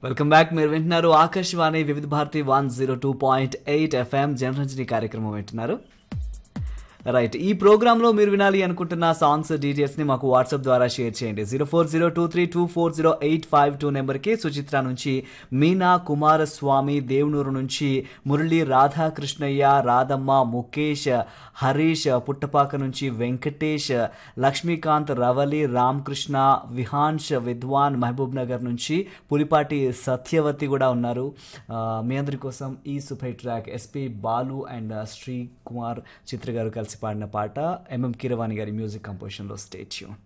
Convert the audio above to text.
welcome back మీరు వింటున్నారు Akashvani Vividh Bharati one zero two point eight FM Janaranjani కార్యక్రమం వింటున్నారు రైట్ ఈ ప్రోగ్రాంలో మీరు వినాలి అనుకుంటున్న సాంగ్స్ డీటెయిల్స్ని మాకు వాట్సాప్ ద్వారా షేర్ చేయండి zero four zero two three two four zero eight five two నెంబర్కి సుచిత్ర నుంచి మీనా కుమారస్వామి దేవునూరు నుంచి మురళి రాధాకృష్ణయ్య రాధమ్మ ముఖేష్ హరీష్ పుట్టపాక నుంచి వెంకటేష్ లక్ష్మీకాంత్ రవలి రామకృష్ణ విహాన్ష్ విద్వాన్ మహబూబ్ నగర్ నుంచి పులిపాటి సత్యవతి కూడా ఉన్నారు ఆ, మీ అందరి కోసం ఈ super track S P Balu and Shri Kumar Chitra garu కలిసి పాడిన పాట ఎంఎం కీరవాణి గారి మ్యూజిక్ కంపోజిషన్లో స్టేట్యూన్